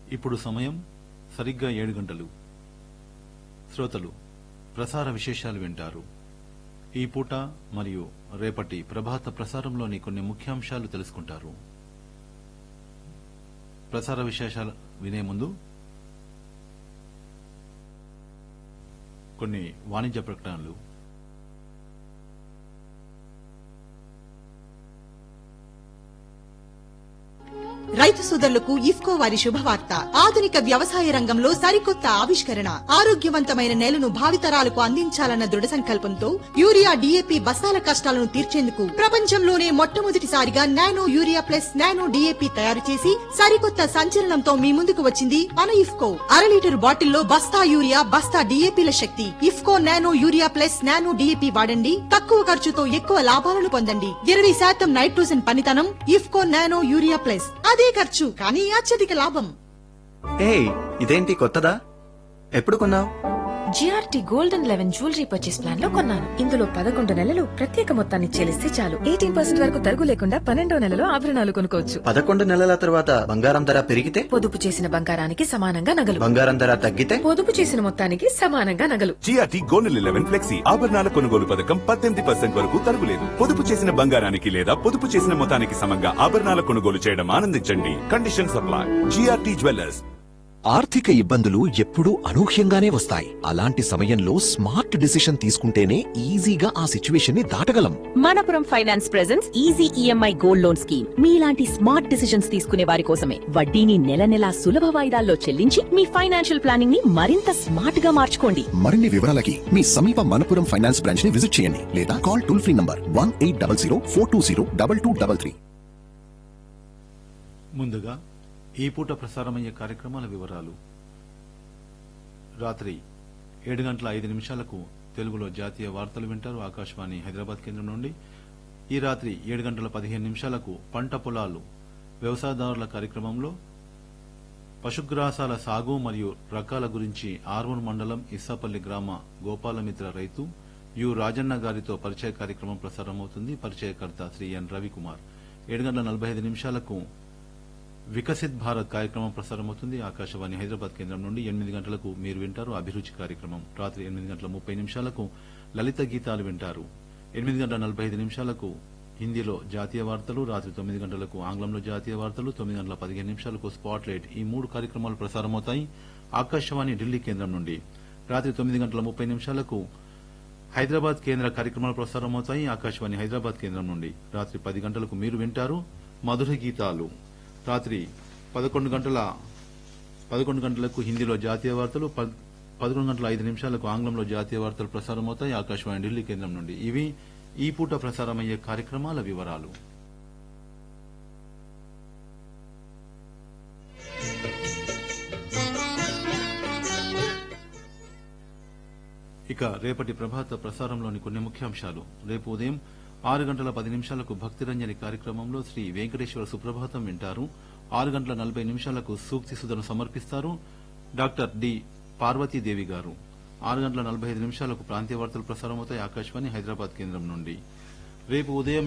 ఇప్పుడు సమయం సరిగ్గా ఏడు గంటలు శ్రోతలు ప్రసార విశేషాలు వింటారు ఈ పూట మరియు రేపటి ప్రభాత ప్రసారంలోని కొన్ని ముఖ్యాంశాలు తెలుసుకుంటారు ప్రసార విశేషాలు వినే ముందు కొన్ని వాణిజ్య ప్రకటనలు రైతు సోదరులకు ఇఫ్కో వారి శుభవార్త ఆధునిక వ్యవసాయ రంగంలో సరికొత్త ఆవిష్కరణ ఆరోగ్యవంతమైన నేలను భావితరాలకు అందించాలన్న దృఢ సంకల్పంతో యూరియా డీఏపీ బస్తాల కష్టాలను తీర్చేందుకు ప్రపంచంలోనే మొట్టమొదటిసారిగా nano urea plus nano DAP తయారు చేసి సరికొత్త సంచలనంతో మీ ముందుకు వచ్చింది మన ఇఫ్కో అర లీటర్ బాటిల్లో బస్తా యూరియా బస్తా డీఏపీల శక్తి IFFCO nano urea plus nano DAP వాడండి తక్కువ ఖర్చుతో ఎక్కువ లాభాలను పొందండి ఇరవై శాతం నైట్రోజన్ పనితనం ఇఫ్కో నానో యూరియా ప్లస్ అదే ఖర్చు కానీ అత్యధిక లాభం ఏయ్ ఇదేంటి కొత్తదా ఎప్పుడు కొన్నావు GRT golden eleven jewellery purchase plan లో కొన్నాను ఇందులో పదకొండు నెలలు ప్రత్యేక మొత్తాన్ని చెల్లిస్తే చాలు ఎయిటీన్ పర్సెంట్ వరకు తరుగు లేకుండా పన్నెండో నెలలో ఆభరణాలు కొనుక్కోవచ్చు పదకొండు నెలల తర్వాత బంగారం ధర పెరిగితే పొదుపు చేసిన బంగారానికి సమానంగా నగలు బంగారం ధర తగ్గితే పొదుపు చేసిన మొత్తానికి సమానంగా నగలు జిఆర్టీ గోల్డెన్ లెవెన్ ఫ్లెక్సీ ఆభరణాల కొనుగోలు పథకం పద్దెనిమిది పర్సెంట్ వరకు తరుగులేదు పొదుపు చేసిన బంగారానికి లేదా పొదుపు చేసిన మొత్తానికి సమంగా ఆభరణాల కొనుగోలు చేయడం ఆనందించండి కండిషన్ సప్లై జిఆర్టీ జ్యువెలర్స్ ఆర్థిక ఇబ్బందులు ఎప్పుడూ అనూహ్యంగానే వస్తాయి అలాంటి సమయంలో స్మార్ట్ డిసిషన్ తీసుకుంటేనే ఈజీగా ఆ సిచ్యువేషన్ ని దాటగలం Manappuram finance presents easy EMI gold loan scheme మీలాంటి స్మార్ట్ డిసిషన్స్ తీసుకునే వారి కోసమే వడ్డీని నెల నెలా సులభ వాయిదాల్లో చెల్లించి మీ ఫైనాన్షియల్ ప్లానింగ్ ని మరింత స్మార్ట్ గా మార్చుకోండి మరిన్ని వివరాలకి మీ సమీప మనపురం ఫైనాన్స్ బ్రాంచ్ ని విజిట్ చేయండి లేదా call toll free number one eight double zero four two zero double two double three ముందుగా ఈ పూట ప్రసారమయ్యే కార్యక్రమాల వివరాలు రాత్రి ఏడు గంటల ఐదు నిమిషాలకు తెలుగులో జాతీయ వార్తలు వింటారు ఆకాశవాణి హైదరాబాద్ కేంద్రం నుండి ఈ రాత్రి ఏడు గంటల పదిహేను నిమిషాలకు పంట పొలాలు వ్యవసాయదారుల కార్యక్రమంలో పశుగ్రాసాల సాగు మరియు రకాల గురించి ఆర్వన్ మండలం ఇస్సాపల్లి గ్రామ గోపాలమిత్ర రైతు యు రాజన్న గారితో పరిచయ కార్యక్రమం ప్రసారమవుతుంది పరిచయకర్త శ్రీ ఎన్ రవికుమార్ ఏడు గంటల నలభై ఐదు నిమిషాలకు వికసిత్ భారత్ కార్యక్రమం ప్రసారమవుతుంది ఆకాశవాణి హైదరాబాద్ కేంద్రం నుండి ఎనిమిది గంటలకు మీరు వింటారు అభిరుచి కార్యక్రమం రాత్రి ఎనిమిది గంటల ముప్పై నిమిషాలకు లలిత గీతాలు వింటారు ఎనిమిది గంటల నలభై ఐదు నిమిషాలకు హిందీలో జాతీయ వార్తలు రాత్రి తొమ్మిది గంటలకు ఆంగ్లంలో జాతీయ వార్తలు తొమ్మిది గంటల పదిహేను నిమిషాలకు స్పాట్ లైట్ ఈ మూడు కార్యక్రమాలు ప్రసారమవుతాయి ఆకాశవాణి ఢిల్లీ కేంద్రం నుండి రాత్రి తొమ్మిది గంటల ముప్పై నిమిషాలకు హైదరాబాద్ కేంద్ర కార్యక్రమాలు ప్రసారమవుతాయి ఆకాశవాణి హైదరాబాద్ కేంద్రం నుండి రాత్రి పది గంటలకు మీరు వింటారు మధుర గీతాలు రాత్రి పదకొండు గంటల పదకొండు గంటలకు హిందీలో జాతీయ వార్తలు పద్- పదకొండు గంటల ఐదు నిమిషాలకు ఆంగ్లంలో జాతీయ వార్తలు ప్రసారమవుతాయి ఆకాశవాణి ఢిల్లీ కేంద్రం నుండి ఇవి ఈ పూట ప్రసారమయ్యే కార్యక్రమాల వివరాలు ఇక రేపటి ప్రభాత ప్రసారంలోని కొన్ని ముఖ్యాంశాలు రేపు ఉదయం ఆరు గంటల పది నిమిషాలకు భక్తిరంజని కార్యక్రమంలో శ్రీ వెంకటేశ్వర సుప్రభాతం వింటారు ఆరు గంటల నలభై నిమిషాలకు సూక్తి సుధను సమర్పిస్తారు డాక్టర్ డి పార్వతీదేవి గారు ఆరు గంటల నలభై ఐదు నిమిషాలకు ప్రాంతీయ వార్తలు ప్రసారమవుతాయి ఆకాశవాణి హైదరాబాద్ కేంద్రం నుండి రేపు ఉదయం